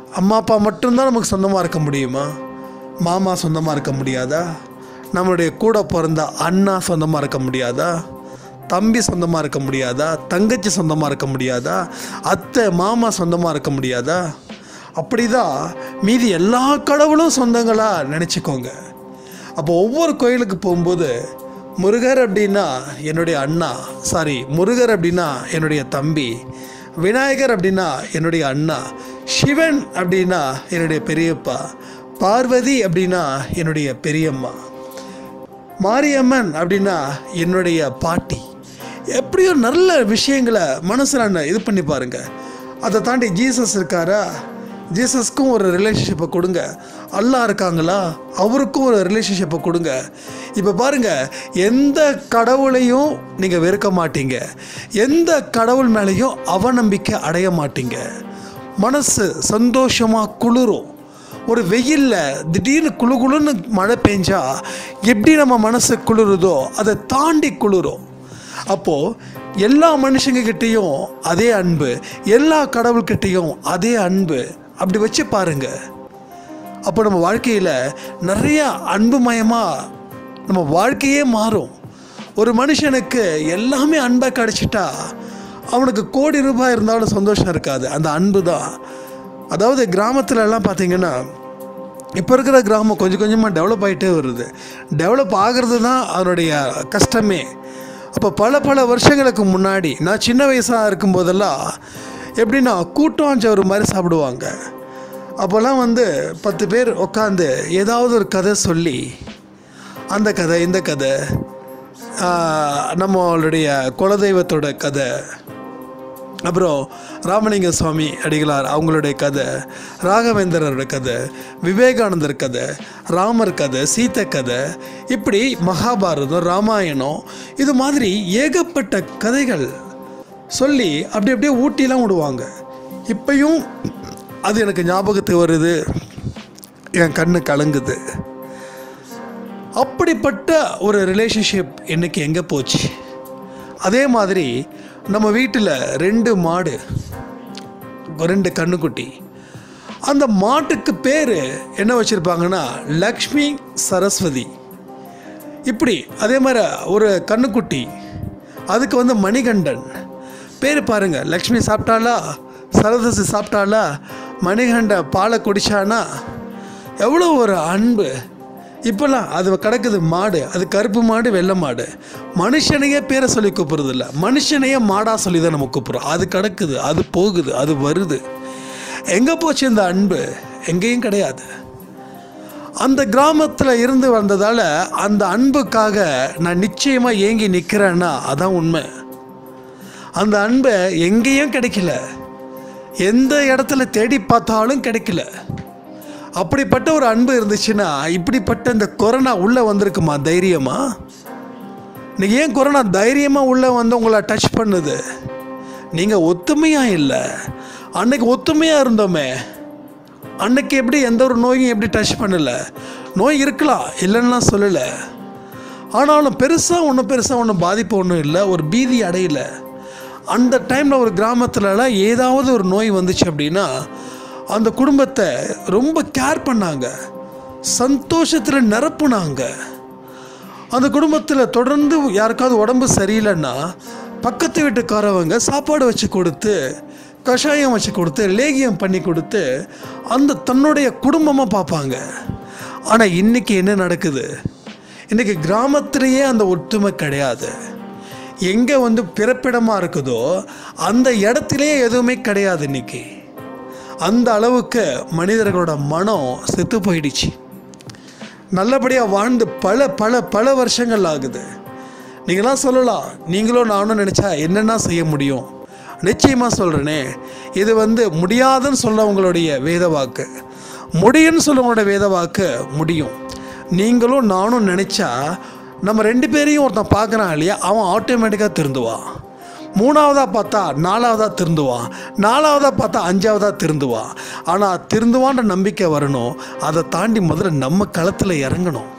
அம்மா அப்பா மட்டும்தான் நமக்கு சொந்தமாக இருக்க முடியுமா மாமா சொந்தமாக இருக்க முடியாதா நம்மளுடைய கூட பிறந்த அண்ணா சொந்தமாக இருக்க முடியாதா தம்பி சொந்தமாக இருக்க முடியாதா தங்கச்சி சொந்தமாக இருக்க முடியாதா அத்தை மாமா சொந்தமாக இருக்க முடியாதா அப்படிதான் மீதி எல்லா கடவுளும் சொந்தங்களாக நினச்சிக்கோங்க அப்போ ஒவ்வொரு கோயிலுக்கு போகும்போது முருகர் அப்படின்னா என்னுடைய அண்ணா சாரி முருகர் அப்படின்னா என்னுடைய தம்பி விநாயகர் அப்படின்னா என்னுடைய அண்ணா சிவன் அப்படின்னா என்னுடைய பெரியப்பா பார்வதி அப்படின்னா என்னுடைய பெரியம்மா மாரியம்மன் அப்படின்னா என்னுடைய பாட்டி எப்படியோ நல்ல விஷயங்களை மனசில் இது பண்ணி பாருங்க அதை தாண்டி ஜீசஸ் இருக்காரா ஜீசஸ்க்கும் ஒரு ரிலேஷன்ஷிப்பை கொடுங்க அல்லாஹ் இருக்காங்களா அவருக்கும் ஒரு ரிலேஷன்ஷிப்பை கொடுங்க இப்போ பாருங்க எந்த கடவுளையும் நீங்கள் வெறுக்க மாட்டீங்க எந்த கடவுள் மேலேயும் அவநம்பிக்கை அடைய மாட்டீங்க மனசு சந்தோஷமாக குளிரும் ஒரு வெயிலில் திடீர்னு குளு குளுன்னு மழை பெஞ்சா எப்படி நம்ம மனசு குளிருதோ அதை தாண்டி குளிரும் அப்போது எல்லா மனுஷங்கக்கிட்டேயும் அதே அன்பு எல்லா கடவுள்கிட்டேயும் அதே அன்பு அப்படி வச்சு பாருங்க அப்போ நம்ம வாழ்க்கையில் நிறைய அன்புமயமாக நம்ம வாழ்க்கையே மாறும் ஒரு மனுஷனுக்கு எல்லாமே அன்பாக கிடச்சிட்டா அவனுக்கு கோடி ரூபாய் இருந்தாலும் சந்தோஷம் இருக்காது அந்த அன்பு தான் அதாவது கிராமத்துல எல்லாம் பார்த்தீங்கன்னா இப்போ இருக்கிற கிராமம் கொஞ்சம் கொஞ்சமாக டெவலப் ஆகிட்டே வருது டெவலப் ஆகிறது தான் அதனுடைய கஷ்டமே அப்போ பல பல வருஷங்களுக்கு முன்னாடி நான் சின்ன வயசாக இருக்கும்போதெல்லாம் எப்படின்னா கூட்டாஞ்சோறு மாதிரி சாப்பிடுவாங்க அப்போல்லாம் வந்து பத்து பேர் உட்காந்து ஏதாவது ஒரு கதை சொல்லி அந்த கதை இந்த கதை ஆஹ், நம்மளுடைய குலதெய்வத்தோட கதை அப்புறம் ராமலிங்க சுவாமி அடிகளார் அவங்களுடைய கதை ராகவேந்திரரோட கதை விவேகானந்தர் கதை ராமர் கதை சீத்தை கதை இப்படி மகாபாரதம் ராமாயணம் இது மாதிரி ஏகப்பட்ட கதைகள் சொல்லி அப்படி அப்படியே ஊட்டிலாம் விடுவாங்க இப்பயும் அது எனக்கு ஞாபகத்துக்கு வருது என் கண்ணு கலங்குது அப்படிப்பட்ட ஒரு ரிலேஷன்ஷிப் இன்னைக்கு எங்கே போச்சு அதே மாதிரி நம்ம வீட்டில் ரெண்டு மாடு ரெண்டு கண்ணுக்குட்டி அந்த மாட்டுக்கு பேர் என்ன வச்சுருப்பாங்கன்னா லக்ஷ்மி சரஸ்வதி இப்படி அதே மாதிரி ஒரு கண்ணுக்குட்டி அதுக்கு வந்து மணிகண்டன் பேர் பாருங்க லக்ஷ்மி சாப்பிட்டாளா சரஸ்வதி சாப்பிட்டாளா மணிகண்ட பாலை குடிச்சானா எவ்வளோ ஒரு அன்பு இப்போல்லாம் அது கிடக்குது மாடு அது கருப்பு மாடு வெள்ளை மாடு மனுஷனையே பேரை சொல்லி கூப்பிடுறது இல்லை மனுஷனையே மாடா சொல்லி தான் நம்ம கூப்பிட்றோம் அது கிடக்குது அது போகுது அது வருது எங்கே போச்சு இந்த அன்பு எங்கேயும் கிடையாது அந்த கிராமத்தில் இருந்து வந்ததால் அந்த அன்புக்காக நான் நிச்சயமாக ஏங்கி நிற்கிறேன்னா அதான் உண்மை அந்த அன்பை எங்கேயும் கிடைக்கல எந்த இடத்துல தேடி பார்த்தாலும் கிடைக்கல அப்படிப்பட்ட ஒரு அன்பு இருந்துச்சுன்னா இப்படிப்பட்ட இந்த கொரோனா உள்ளே வந்திருக்குமா தைரியமா இன்னைக்கு ஏன் கொரோனா தைரியமாக உள்ளே வந்து உங்களை டச் பண்ணுது நீங்கள் ஒத்துமையாக இல்லை அன்னைக்கு ஒத்துமையாக இருந்தோமே அன்னைக்கு எப்படி எந்த ஒரு நோயும் எப்படி டச் பண்ணல நோய் இருக்கலாம் இல்லைன்னா சொல்லலை ஆனாலும் பெருசாக ஒன்றும் பெருசாக ஒன்றும் பாதிப்பு ஒன்றும் இல்லை ஒரு பீதி அடையல அந்த டைமில் ஒரு கிராமத்துலலாம் ஏதாவது ஒரு நோய் வந்துச்சு அப்படின்னா அந்த குடும்பத்தை ரொம்ப கேர் பண்ணாங்க சந்தோஷத்தில் நிரப்புனாங்க அந்த குடும்பத்தில் தொடர்ந்து யாருக்காவது உடம்பு சரியில்லைன்னா பக்கத்து வீட்டுக்காரவங்க சாப்பாடு வச்சு கொடுத்து கஷாயம் வச்சு கொடுத்து லேகியம் பண்ணி கொடுத்து அந்த தன்னுடைய குடும்பமாக பார்ப்பாங்க ஆனால் இன்னைக்கு என்ன நடக்குது இன்னைக்கு கிராமத்திலேயே அந்த ஒற்றுமை கிடையாது எங்கே வந்து பிறப்பிடமாக இருக்குதோ அந்த இடத்துலையே எதுவுமே கிடையாது இன்னைக்கு அந்த அளவுக்கு மனிதர்களோட மனம் செத்து போயிடுச்சு நல்லபடியாக வாழ்ந்து பல பல பல வருஷங்கள் ஆகுது நீங்களாம் சொல்லலாம் நீங்களும் நானும் நினச்சா என்னென்ன செய்ய முடியும் நிச்சயமாக சொல்கிறேனே இது வந்து முடியாதுன்னு சொல்லவங்களுடைய வேத வாக்கு முடியும்னு சொல்லவங்களோட வேத வாக்கு முடியும் நீங்களும் நானும் நினச்சா நம்ம ரெண்டு பேரையும் ஒருத்தன் பார்க்குறான் இல்லையா அவன் ஆட்டோமேட்டிக்காக திருந்துவான் மூணாவதாக பார்த்தா நாலாவதாக திருந்துவான் நாலாவதாக பார்த்தா அஞ்சாவதாக திருந்துவான் ஆனால் திருந்துவான்ற நம்பிக்கை வரணும் அதை தாண்டி முதல்ல நம்ம களத்தில் இறங்கணும்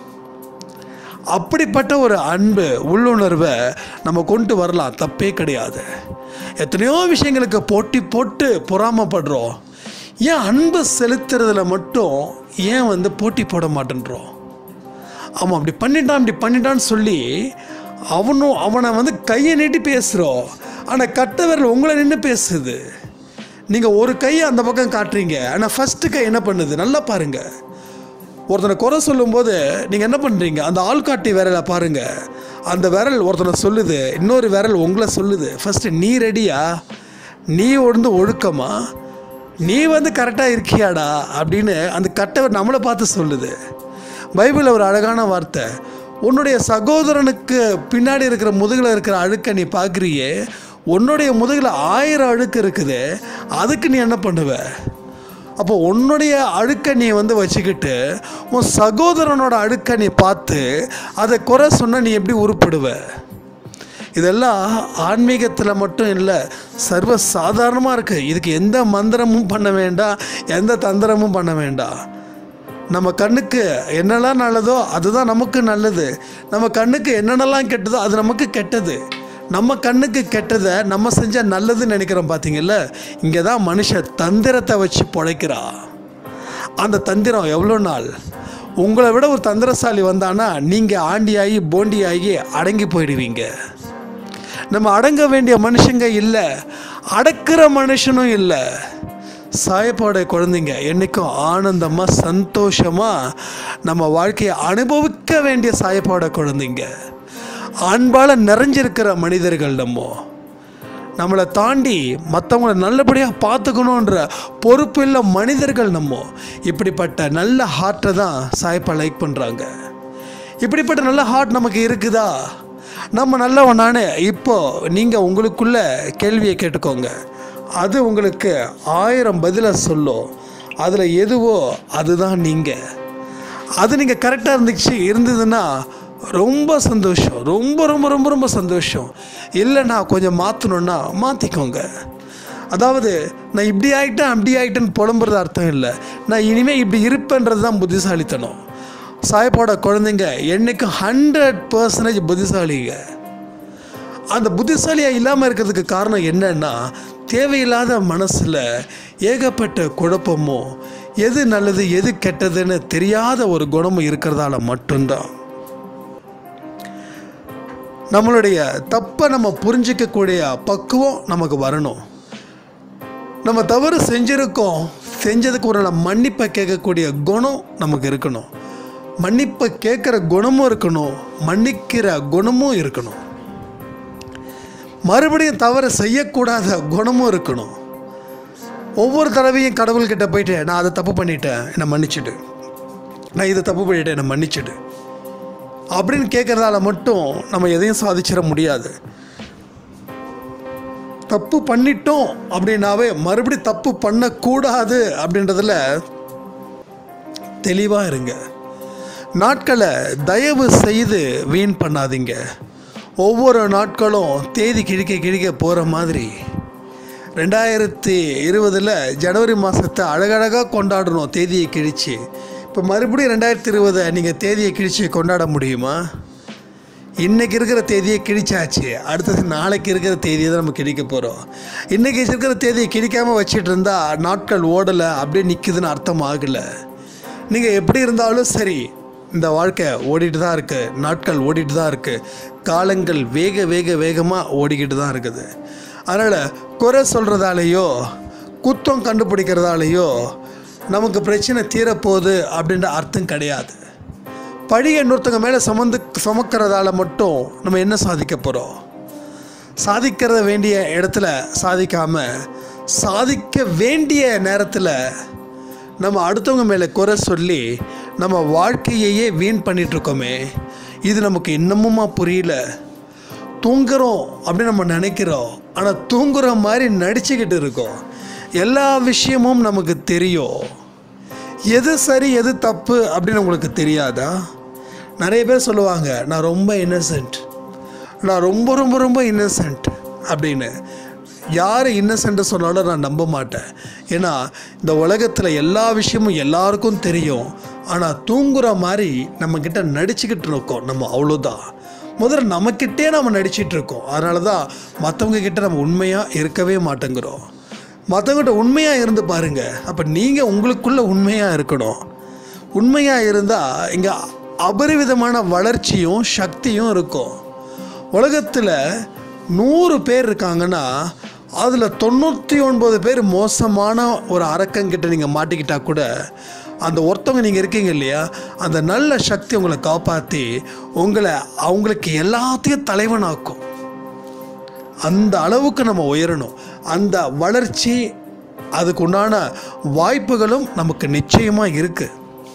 அப்படிப்பட்ட ஒரு அன்பு உள்ளுணர்வை நம்ம கொண்டு வரலாம் தப்பே கிடையாது எத்தனையோ விஷயங்களுக்கு போட்டி போட்டு பொறாமப்படுறோம் ஏன் அன்பு செலுத்துறதுல மட்டும் ஏன் வந்து போட்டி போட மாட்டேன்றோம் அவன் அப்படி பண்ணிட்டான் அப்படி பண்ணிட்டான்னு சொல்லி அவனும் அவனை வந்து கையை நீட்டி பேசுகிறோம் ஆனால் கட்ட விரல் உங்களை நின்று பேசுது நீங்கள் ஒரு கையை அந்த பக்கம் காட்டுறீங்க ஆனால் ஃபஸ்ட்டு கை என்ன பண்ணுது நல்லா பாருங்கள் ஒருத்தனை குறை சொல்லும்போது நீங்கள் என்ன பண்ணுறீங்க அந்த ஆள்காட்டி விரலை பாருங்கள் அந்த விரல் ஒருத்தனை சொல்லுது இன்னொரு விரல் உங்களை சொல்லுது ஃபஸ்ட்டு நீ ரெடியா நீ வந்து ஒழுக்கமா நீ வந்து கரெக்டாக இருக்கியாடா அப்படின்னு அந்த கட்டவர் நம்மளை பார்த்து சொல்லுது பைபிளில் ஒரு அழகான வார்த்தை உன்னுடைய சகோதரனுக்கு பின்னாடி இருக்கிற முதுகில் இருக்கிற அழுக்கை நீ பார்க்குறியே உன்னுடைய முதுகில் ஆயிரம் அழுக்கு இருக்குது அதுக்கு நீ என்ன பண்ணுவ அப்போ உன்னுடைய அழுக்கை நீ வந்து வச்சுக்கிட்டு உன் சகோதரனோட அழுக்கை நீ பார்த்து அதை குறை சொன்னால் நீ எப்படி உருப்படுவ இதெல்லாம் ஆன்மீகத்தில் மட்டும் இல்லை சர்வ சாதாரணமாக இருக்குது இதுக்கு எந்த மந்திரமும் பண்ண வேண்டாம் எந்த தந்திரமும் பண்ண வேண்டாம் நம்ம கண்ணுக்கு என்னெல்லாம் நல்லதோ அதுதான் நமக்கு நல்லது நம்ம கண்ணுக்கு என்னென்னலாம் கெட்டதோ அது நமக்கு கெட்டது நம்ம கண்ணுக்கு கெட்டதை நம்ம செஞ்சால் நல்லதுன்னு நினைக்கிறோம் பார்த்தீங்கல்ல இங்கே தான் மனுஷன் தந்திரத்தை வச்சு பிழைக்கிறா அந்த தந்திரம் எவ்வளோ நாள் உங்களை விட ஒரு தந்திரசாலி வந்தானா நீங்கள் ஆண்டியாகி போண்டியாகி அடங்கி போயிடுவீங்க நம்ம அடங்க வேண்டிய மனுஷங்க இல்லை அடக்கிற மனுஷனும் இல்லை சாயப்பாடைய குழந்தைங்க என்றைக்கும் ஆனந்தமாக சந்தோஷமாக நம்ம வாழ்க்கையை அனுபவிக்க வேண்டிய சாயப்பாட குழந்தைங்க அன்பால் நிறைஞ்சிருக்கிற மனிதர்கள் நம்ம நம்மளை தாண்டி மற்றவங்கள நல்லபடியாக பார்த்துக்கணுன்ற பொறுப்புள்ள மனிதர்கள் நம்ம இப்படிப்பட்ட நல்ல ஹார்ட்டை தான் சாயப்பா லைக் பண்ணுறாங்க இப்படிப்பட்ட நல்ல ஹார்ட் நமக்கு இருக்குதா நம்ம நல்லவனானே இப்போ நீங்கள் உங்களுக்குள்ள கேள்வியை கேட்டுக்கோங்க அது உங்களுக்கு ஆயிரம் பதிலை சொல்லும் அதில் எதுவோ அதுதான் நீங்கள் அது நீங்கள் கரெக்டாக இருந்துச்சு இருந்ததுன்னா ரொம்ப சந்தோஷம் ரொம்ப ரொம்ப ரொம்ப ரொம்ப சந்தோஷம் இல்லைண்ணா கொஞ்சம் மாற்றணுன்னா மாற்றிக்கோங்க அதாவது நான் இப்படி ஆகிட்டேன் அப்படி ஆகிட்டேன்னு புலம்புறது அர்த்தம் இல்லை நான் இனிமேல் இப்படி இருப்பேன்றது தான் புத்திசாலித்தனம் சாயப்போட குழந்தைங்க என்றைக்கும் ஹண்ட்ரட் பர்சன்டேஜ் புத்திசாலிங்க அந்த புத்திசாலியாக இல்லாமல் இருக்கிறதுக்கு காரணம் என்னன்னா தேவையில்லாத மனசில் ஏகப்பட்ட குழப்பமோ எது நல்லது எது கெட்டதுன்னு தெரியாத ஒரு குணமும் இருக்கிறதால மட்டும்தான் நம்மளுடைய தப்பை நம்ம புரிஞ்சிக்கக்கூடிய பக்குவம் நமக்கு வரணும் நம்ம தவறு செஞ்சுருக்கோம் செஞ்சதுக்கு ஒரு மன்னிப்பை கேட்கக்கூடிய குணம் நமக்கு இருக்கணும் மன்னிப்பை கேட்குற குணமும் இருக்கணும் மன்னிக்கிற குணமும் இருக்கணும் மறுபடியும் தவறு செய்யக்கூடாத குணமும் இருக்கணும் ஒவ்வொரு தடவையும் கடவுள்கிட்ட போயிட்டு நான் அதை தப்பு பண்ணிட்டேன் என்னை மன்னிச்சிடு நான் இதை தப்பு பண்ணிட்டேன் என்னை மன்னிச்சிடு அப்படின்னு கேட்குறதால மட்டும் நம்ம எதையும் சாதிச்சிட முடியாது தப்பு பண்ணிட்டோம் அப்படின்னாவே மறுபடியும் தப்பு பண்ணக்கூடாது அப்படின்றதுல தெளிவாக இருங்க நாட்களை தயவு செய்து வீண் பண்ணாதீங்க ஒவ்வொரு நாட்களும் தேதி கிழிக்க கிழிக்க போகிற மாதிரி ரெண்டாயிரத்தி இருபதில் ஜனவரி மாதத்தை அழகழகாக கொண்டாடணும் தேதியை கிழிச்சு இப்போ மறுபடியும் ரெண்டாயிரத்தி இருபதை நீங்கள் தேதியை கிழிச்சு கொண்டாட முடியுமா இன்றைக்கி இருக்கிற தேதியை கிழிச்சாச்சு அடுத்தது நாளைக்கு இருக்கிற தேதியை தான் நம்ம கிழிக்க போகிறோம் இன்றைக்கி இருக்கிற தேதியை கிழிக்காமல் வச்சிட்டு இருந்தால் நாட்கள் ஓடலை அப்படியே நிற்குதுன்னு அர்த்தம் ஆகலை நீங்கள் எப்படி இருந்தாலும் சரி இந்த வாழ்க்கை ஓடிட்டு தான் இருக்குது நாட்கள் ஓடிட்டு தான் இருக்குது காலங்கள் வேக வேக வேகமாக ஓடிக்கிட்டு தான் இருக்குது அதனால் குறை சொல்கிறதாலேயோ குத்தம் கண்டுபிடிக்கிறதாலேயோ நமக்கு பிரச்சனை தீரப்போகுது அப்படின்ற அர்த்தம் கிடையாது பழியை இன்னொருத்தவங்க மேலே சுமந்து சுமக்கிறதால மட்டும் நம்ம என்ன சாதிக்க போகிறோம் சாதிக்கிறத வேண்டிய இடத்துல சாதிக்காமல் சாதிக்க வேண்டிய நேரத்தில் நம்ம அடுத்தவங்க மேலே குறை சொல்லி நம்ம வாழ்க்கையையே வீண் பண்ணிகிட்ருக்கோமே இது நமக்கு இன்னமுமா புரியல தூங்குறோம் அப்படின்னு நம்ம நினைக்கிறோம் ஆனால் தூங்குற மாதிரி நடிச்சுக்கிட்டு இருக்கோம் எல்லா விஷயமும் நமக்கு தெரியும் எது சரி எது தப்பு அப்படின்னு உங்களுக்கு தெரியாதா நிறைய பேர் சொல்லுவாங்க நான் ரொம்ப இன்னசென்ட் நான் ரொம்ப ரொம்ப ரொம்ப இன்னசென்ட் அப்படின்னு யார் இன்னசென்ட் சொன்னாலும் நான் நம்ப மாட்டேன் ஏன்னா இந்த உலகத்தில் எல்லா விஷயமும் எல்லாருக்கும் தெரியும் ஆனால் தூங்குற மாதிரி நம்மக்கிட்ட நடிச்சுக்கிட்டு இருக்கோம் நம்ம அவ்வளோதான் முதல்ல நம்மக்கிட்டே நம்ம நடிச்சிட்டு இருக்கோம் அதனால தான் மற்றவங்க கிட்ட நம்ம உண்மையாக இருக்கவே மாட்டேங்கிறோம் மற்றவங்ககிட்ட உண்மையாக இருந்து பாருங்க அப்போ நீங்கள் உங்களுக்குள்ள உண்மையாக இருக்கணும் உண்மையாக இருந்தால் இங்கே அபரிவிதமான வளர்ச்சியும் சக்தியும் இருக்கும் உலகத்தில் நூறு பேர் இருக்காங்கன்னா அதில் தொண்ணூற்றி ஒன்பது பேர் மோசமான ஒரு அரக்கங்கிட்ட நீங்கள் மாட்டிக்கிட்டா கூட அந்த ஒருத்தவங்க நீங்கள் இருக்கீங்க இல்லையா அந்த நல்ல சக்தி உங்களை காப்பாற்றி உங்களை அவங்களுக்கு எல்லாத்தையும் தலைவனாக்கும் அந்த அளவுக்கு நம்ம உயரணும் அந்த வளர்ச்சி அதுக்கு உண்டான வாய்ப்புகளும் நமக்கு நிச்சயமாக இருக்குது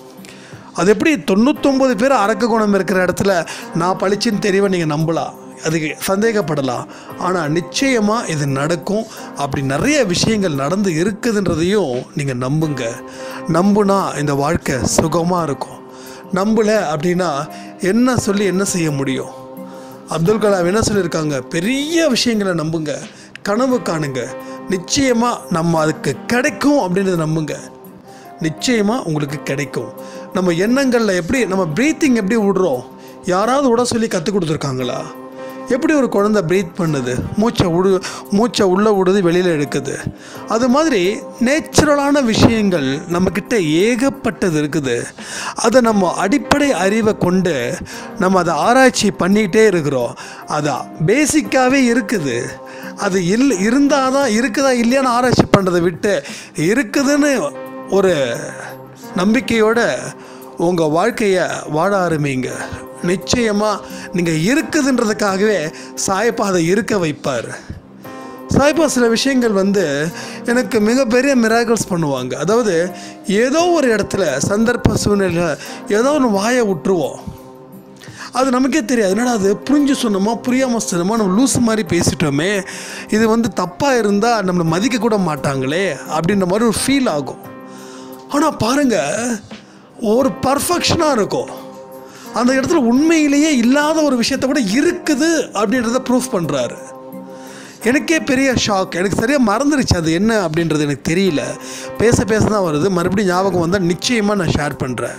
அது எப்படி தொண்ணூத்தொம்பது பேர் அரக்க குணம் இருக்கிற இடத்துல நான் பளிச்சுன்னு தெரியவ நீங்கள் நம்பலாம் அதுக்கு சந்தேகப்படலாம் ஆனால் நிச்சயமாக இது நடக்கும் அப்படி நிறைய விஷயங்கள் நடந்து இருக்குதுன்றதையும் நீங்கள் நம்புங்க நம்புனா இந்த வாழ்க்கை சுகமாக இருக்கும் நம்பலை அப்படின்னா என்ன சொல்லி என்ன செய்ய முடியும் அப்துல் கலாம் என்ன சொல்லியிருக்காங்க பெரிய விஷயங்களை நம்புங்க கனவு காணுங்க நிச்சயமாக நம்ம அதுக்கு கிடைக்கும் அப்படின்றத நம்புங்க நிச்சயமாக உங்களுக்கு கிடைக்கும் நம்ம எண்ணங்களில் எப்படி நம்ம ப்ரீத்திங் எப்படி விடுறோம் யாராவது விட சொல்லி கற்றுக் கொடுத்துருக்காங்களா எப்படி ஒரு குழந்தை ப்ரீத் பண்ணுது மூச்சை விடு மூச்சை உள்ளே விடுது வெளியில் எடுக்குது அது மாதிரி நேச்சுரலான விஷயங்கள் நம்மக்கிட்ட ஏகப்பட்டது இருக்குது அதை நம்ம அடிப்படை அறிவை கொண்டு நம்ம அதை ஆராய்ச்சி பண்ணிக்கிட்டே இருக்கிறோம் அது பேசிக்காகவே இருக்குது அது இல் இருந்தால் தான் இருக்குதா இல்லையான்னு ஆராய்ச்சி பண்ணுறதை விட்டு இருக்குதுன்னு ஒரு நம்பிக்கையோட உங்கள் வாழ்க்கையை வாழ ஆரம்பிங்க நிச்சயமாக நீங்கள் இருக்குதுன்றதுக்காகவே சாயப்பா அதை இருக்க வைப்பார் சாய்பா சில விஷயங்கள் வந்து எனக்கு மிகப்பெரிய மிராக்கிள்ஸ் பண்ணுவாங்க அதாவது ஏதோ ஒரு இடத்துல சந்தர்ப்ப சூழ்நிலையில் ஏதோ ஒன்று வாயை விட்டுருவோம் அது நமக்கே தெரியாது என்னடா அது புரிஞ்சு சொன்னோமா புரியாமல் சொன்னோமா நம்ம லூஸ் மாதிரி பேசிட்டோமே இது வந்து தப்பாக இருந்தால் நம்மளை மதிக்க கூட மாட்டாங்களே அப்படின்ற மாதிரி ஒரு ஃபீல் ஆகும் ஆனால் பாருங்கள் ஒரு பர்ஃபெக்ஷனாக இருக்கும் அந்த இடத்துல உண்மையிலேயே இல்லாத ஒரு விஷயத்த கூட இருக்குது அப்படின்றத ப்ரூஃப் பண்ணுறாரு எனக்கே பெரிய ஷாக் எனக்கு சரியாக மறந்துருச்சு அது என்ன அப்படின்றது எனக்கு தெரியல பேச பேச தான் வருது மறுபடியும் ஞாபகம் வந்தால் நிச்சயமாக நான் ஷேர் பண்ணுறேன்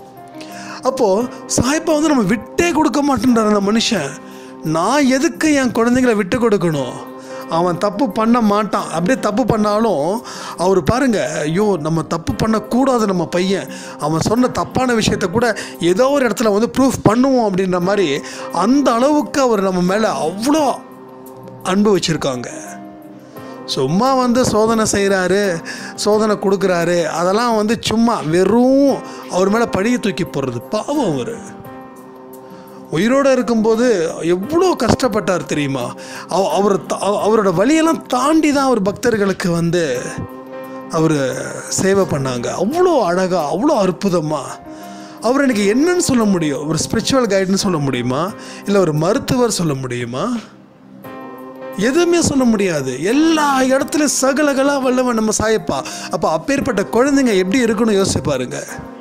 அப்போது சாய்ப்பா வந்து நம்ம விட்டே கொடுக்க மாட்டேன்றார் அந்த மனுஷன் நான் எதுக்கு என் குழந்தைங்களை விட்டு கொடுக்கணும் அவன் தப்பு பண்ண மாட்டான் அப்படியே தப்பு பண்ணாலும் அவர் பாருங்க ஐயோ நம்ம தப்பு பண்ணக்கூடாது நம்ம பையன் அவன் சொன்ன தப்பான விஷயத்த கூட ஏதோ ஒரு இடத்துல வந்து ப்ரூஃப் பண்ணுவோம் அப்படின்ற மாதிரி அந்த அளவுக்கு அவர் நம்ம மேலே அவ்வளோ அன்பு வச்சுருக்காங்க சும்மா வந்து சோதனை செய்கிறாரு சோதனை கொடுக்குறாரு அதெல்லாம் வந்து சும்மா வெறும் அவர் மேலே பழியை தூக்கி போடுறது பாவம் அவர் உயிரோடு இருக்கும்போது எவ்வளோ கஷ்டப்பட்டார் தெரியுமா அவ- அவர் த- அவ- அவரோட வழியெல்லாம் தாண்டி தான் அவர் பக்தர்களுக்கு வந்து அவர் சேவை பண்ணாங்க அவ்வளோ அழகாக அவ்வளோ அற்புதமாக அவர் எனக்கு என்னன்னு சொல்ல முடியும் ஒரு ஸ்பிரிச்சுவல் கைடுன்னு சொல்ல முடியுமா இல்லை ஒரு மருத்துவர் சொல்ல முடியுமா எதுவுமே சொல்ல முடியாது எல்லா இடத்துலையும் சகலகலா வல்லவன் நம்ம சாயப்பா அப்போ அப்பேற்பட்ட குழந்தைங்க எப்படி இருக்கணும் யோசிச்சு பாருங்க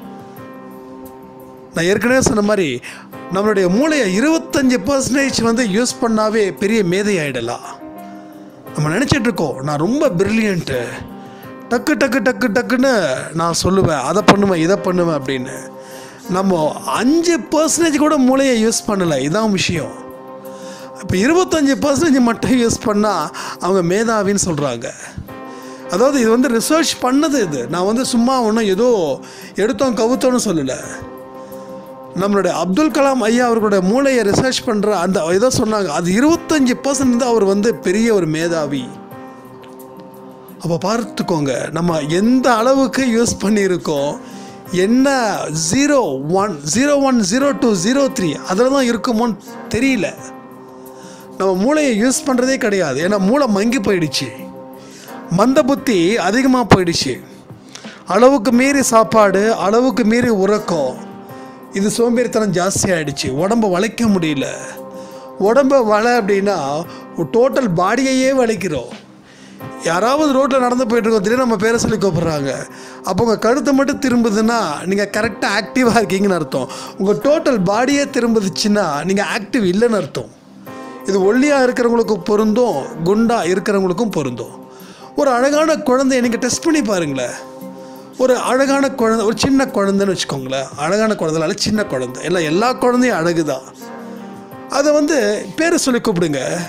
நான் ஏற்கனவே சொன்ன மாதிரி நம்மளுடைய மூளையை இருபத்தஞ்சி பர்சன்டேஜ் வந்து யூஸ் பண்ணாவே பெரிய மேதை ஆயிடலாம் நம்ம நினச்சிட்டு இருக்கோம் நான் ரொம்ப பிரில்லியண்ட்டு டக்கு டக்கு டக்கு டக்குன்னு நான் சொல்லுவேன் அதை பண்ணுவேன் இதை பண்ணுவேன் அப்படின்னு நம்ம அஞ்சு பர்சன்டேஜ் கூட மூளையை யூஸ் பண்ணலை இதான் விஷயம் இப்போ இருபத்தஞ்சி பர்சன்டேஜ் மட்டும் யூஸ் பண்ணால் அவங்க மேதாவின்னு சொல்கிறாங்க அதாவது இது வந்து ரிசர்ச் பண்ணது இது நான் வந்து சும்மா ஒன்றும் ஏதோ எடுத்தோம் கவுத்தோன்னு சொல்லலை நம்மளுடைய அப்துல் கலாம் ஐயா அவர்களுடைய மூளையை ரிசர்ச் பண்ணுற அந்த ஏதோ சொன்னாங்க அது இருபத்தஞ்சி பர்சன்ட் தான் அவர் வந்து பெரிய ஒரு மேதாவி அப்போ பார்த்துக்கோங்க நம்ம எந்த அளவுக்கு யூஸ் பண்ணியிருக்கோம் என்ன zero one zero one zero two zero three அதில் தான் இருக்குமோன்னு தெரியல நம்ம மூளையை யூஸ் பண்ணுறதே கிடையாது ஏன்னா மூளை மங்கி போயிடுச்சு மந்த புத்தி அதிகமாக போயிடுச்சு அளவுக்கு மீறி சாப்பாடு அளவுக்கு மீறி உறக்கம் இது சோம்பேறித்தனம் ஜாஸ்தி ஆயிடுச்சு உடம்ப வளைக்க முடியல உடம்ப வளை அப்படின்னா டோட்டல் பாடியையே வளைக்கிறோம் யாராவது ரோட்டில் நடந்து போயிட்டு இருக்கோம் திடீர்னு நம்ம பேரை சொல்லி கூப்பிட்றாங்க அப்போ உங்கள் கழுத்தை மட்டும் திரும்புதுன்னா நீங்கள் கரெக்டாக ஆக்டிவாக இருக்கீங்கன்னு அர்த்தம் உங்கள் டோட்டல் பாடியே திரும்புதுச்சுன்னா நீங்கள் ஆக்டிவ் இல்லைன்னு அர்த்தம் இது ஒல்லியாக இருக்கிறவங்களுக்கு பொருந்தும் குண்டா இருக்கிறவங்களுக்கும் பொருந்தும் ஒரு அழகான குழந்தைய நீங்கள் டெஸ்ட் பண்ணி பாருங்களேன் ஒரு அழகான குழந்தை ஒரு சின்ன குழந்தைன்னு வச்சுக்கோங்களேன் அழகான குழந்தைனால சின்ன குழந்தை எல்லாம் எல்லா குழந்தையும் அழகு தான் அதை வந்து பேரை சொல்லி கூப்பிடுங்க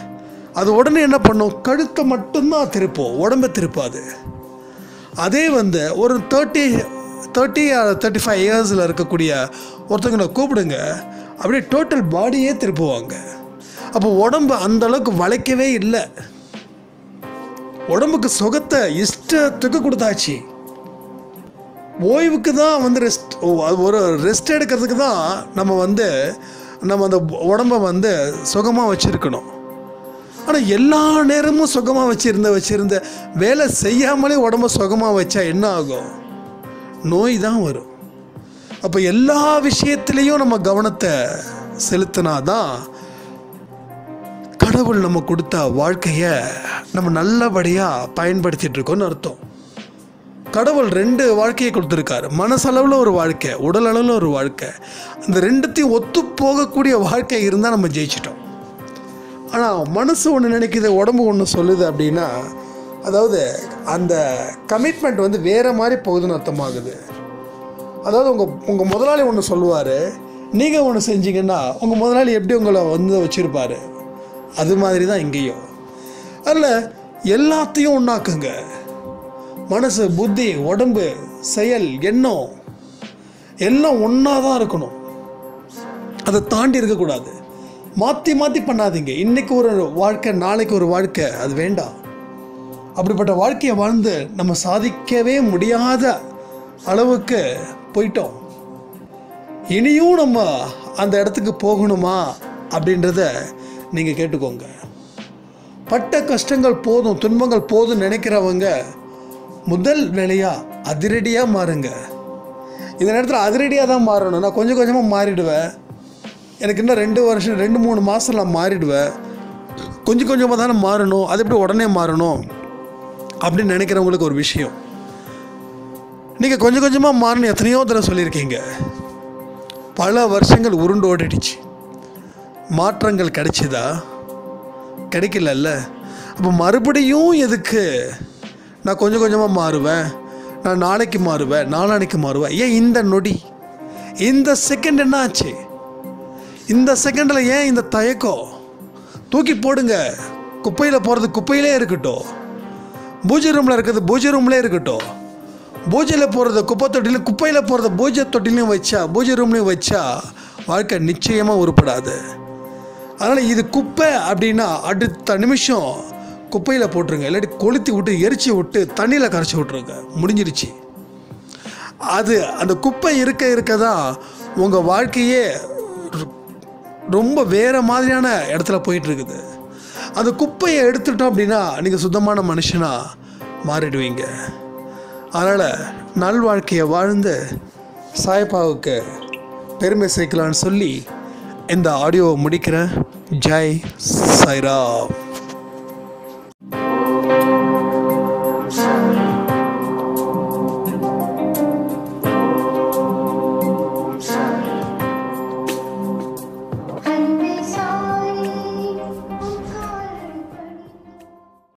அது உடனே என்ன பண்ணும் கழுத்தை மட்டும்தான் திருப்போம் உடம்பை திருப்பாது அதே வந்து ஒரு தேர்ட்டி தேர்ட்டி தேர்ட்டி ஃபைவ் இயர்ஸில் இருக்கக்கூடிய ஒருத்தவங்களை கூப்பிடுங்க அப்படியே டோட்டல் பாடியே திருப்புவாங்க அப்போ உடம்பு அந்த அளவுக்கு வளைக்கவே இல்லை உடம்புக்கு சுகத்தை இஷ்டத்துக்கு கொடுத்தாச்சு ஓய்வுக்கு தான் வந்து ரெஸ்ட் ஒரு ரெஸ்ட் எடுக்கிறதுக்கு தான் நம்ம வந்து நம்ம அந்த உடம்பை வந்து சுகமாக வச்சுருக்கணும் ஆனால் எல்லா நேரமும் சுகமாக வச்சுருந்த வச்சுருந்த வேலை செய்யாமலே உடம்ப சுகமாக வச்சா என்ன ஆகும் நோய் தான் வரும் அப்போ எல்லா விஷயத்துலேயும் நம்ம கவனத்தை செலுத்தினாதான் கடவுள் நம்ம கொடுத்த வாழ்க்கையை நம்ம நல்லபடியாக பயன்படுத்திட்டு இருக்கோம்னு அர்த்தம் கடவுள் ரெண்டு வாழ்க்கையை கொடுத்துருக்காரு மனசளவில் ஒரு வாழ்க்கை உடல் அளவில் ஒரு வாழ்க்கை அந்த ரெண்டுத்தையும் ஒத்து போகக்கூடிய வாழ்க்கை இருந்தால் நம்ம ஜெயிச்சிட்டோம் ஆனால் மனசு ஒன்று நினைக்குது உடம்பு ஒன்று சொல்லுது அப்படின்னா அதாவது அந்த கமிட்மெண்ட் வந்து வேறு மாதிரி போகுதுன்னு அர்த்தமாகுது அதாவது உங்கள் உங்கள் முதலாளி ஒன்று சொல்லுவார் நீங்கள் ஒன்று செஞ்சீங்கன்னா உங்கள் முதலாளி எப்படி உங்களை வந்து வச்சுருப்பாரு அது மாதிரி தான் இங்கேயும் அதில் எல்லாத்தையும் ஒன்றாக்குங்க மனசு புத்தி உடம்பு செயல் எண்ணம் எல்லாம் ஒன்றா தான் இருக்கணும் அதை தாண்டி இருக்கக்கூடாது மாற்றி மாற்றி பண்ணாதீங்க இன்றைக்கி ஒரு வாழ்க்கை நாளைக்கு ஒரு வாழ்க்கை அது வேண்டாம் அப்படிப்பட்ட வாழ்க்கையை வாழ்ந்து நம்ம சாதிக்கவே முடியாத அளவுக்கு போயிட்டோம் இனியும் நம்ம அந்த இடத்துக்கு போகணுமா அப்படின்றத நீங்கள் கேட்டுக்கோங்க பட்ட கஷ்டங்கள் போதும் துன்பங்கள் போதும் நினைக்கிறவங்க முதல் வேலையாக அதிரடியாக மாறுங்க இந்த நேரத்தில் அதிரடியாக தான் மாறணும் நான் கொஞ்சம் கொஞ்சமாக மாறிடுவேன் எனக்கு இன்னும் ரெண்டு வருஷம் ரெண்டு மூணு மாதம் நான் மாறிடுவேன் கொஞ்சம் கொஞ்சமாக தானே மாறணும் அது எப்படி உடனே மாறணும் அப்படின்னு நினைக்கிறவங்களுக்கு ஒரு விஷயம் நீங்கள் கொஞ்சம் கொஞ்சமாக மாறணும் எத்தனையோ தடவை சொல்லியிருக்கீங்க பல வருஷங்கள் உருண்டு ஓடிடுச்சு மாற்றங்கள் கிடைச்சிதா கிடைக்கலல்ல அப்போ மறுபடியும் எதுக்கு நான் கொஞ்சம் கொஞ்சமாக மாறுவேன் நான் நாளைக்கு மாறுவேன் நாளானைக்கு மாறுவேன் ஏன் இந்த நொடி இந்த செகண்ட் என்ன ஆச்சு இந்த செகண்டில் ஏன் இந்த தயக்கம் தூக்கி போடுங்க குப்பையில் போகிறது குப்பையிலே இருக்கட்டும் பூஜை ரூமில் இருக்கிறது பூஜை ரூம்லேயே இருக்கட்டும் பூஜையில் போகிறத குப்பை தொட்டிலையும் குப்பையில் போகிறத பூஜை தொட்டிலையும் வச்சா பூஜை ரூம்லேயும் வச்சா வாழ்க்கை நிச்சயமாக உருப்படாது அதனால் இது குப்பை அப்படின்னா அடுத்த நிமிஷம் குப்பையில் போட்டுருங்க இல்லாட்டி கொளுத்தி விட்டு எரிச்சு விட்டு தண்ணியில் கரைச்சி விட்ருங்க முடிஞ்சிருச்சு அது அந்த குப்பை இருக்க இருக்க தான் உங்கள் வாழ்க்கையே ரொ- ரொம்ப வேறு மாதிரியான இடத்துல போயிட்டுருக்குது அந்த குப்பையை எடுத்துட்டோம் அப்படின்னா நீங்கள் சுத்தமான மனுஷனாக மாறிடுவீங்க அதனால் நல்வாழ்க்கையை வாழ்ந்து சாய்பாவுக்கு பெருமை சேர்க்கலான்னு சொல்லி இந்த ஆடியோவை முடிக்கிறேன் ஜெய் சாய்ராம்